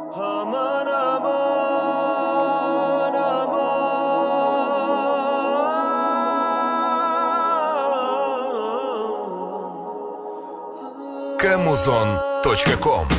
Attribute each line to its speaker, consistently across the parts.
Speaker 1: أمان أمان أمان
Speaker 2: Камузон.ком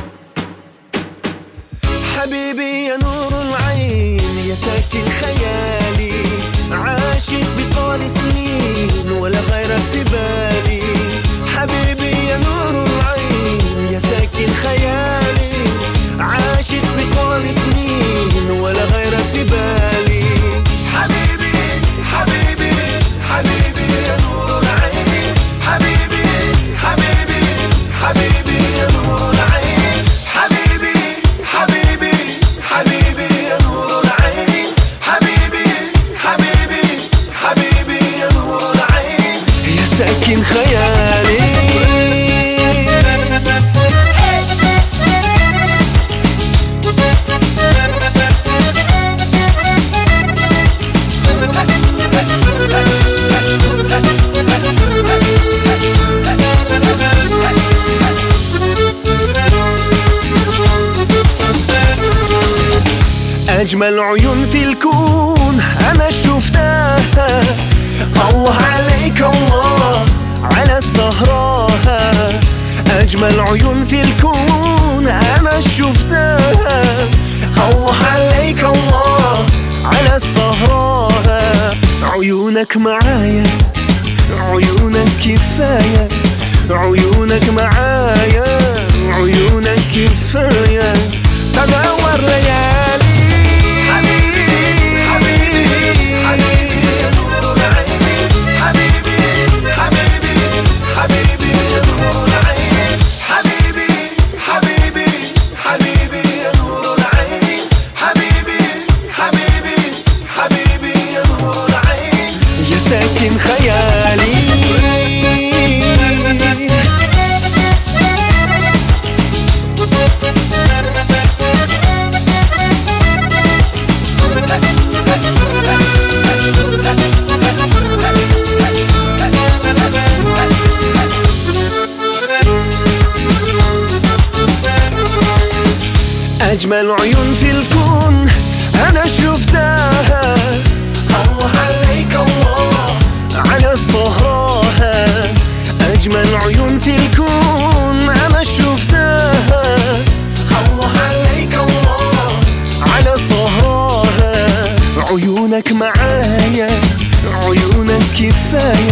Speaker 1: حبيبي يا نور العين يا ساكن خيالي عاشق بطال سنين ولا غيرك في بالي حبيبي يا نور العين يا ساكن خيالي عاشق بطال سنين ولا غيرك في بالي حبيبي حبيبي حبيبي يا نور العين حبيبي حبيبي حبيبي يا نور العين حبيبي حبيبي حبيبي يا نور العين حبيبي حبيبي حبيبي يا نور العين يا ساكن خيالي أجمل عيون في الكون أنا شفتها الله عليك الله على السهراء أجمل عيون في الكون أنا شفتها الله عليك الله على السهراء عيونك معايا عيونك كفاية عيونك معايا عيونك كفاية تدور ليالي حبيبي حبيبي حبيبي يا نور العين حبيبي حبيبي حبيبي يا نور العين حبيبي حبيبي حبيبي يا نور العين حبيبي حبيبي حبيبي يا نور العين يا ساكن خيالي أجمل عيون في الكون أنا شفتها الله عليك الله على الصهراء أجمل عيون في الكون أنا شفتها الله عليك الله على الصهراء عيونك معايا عيونك كفاية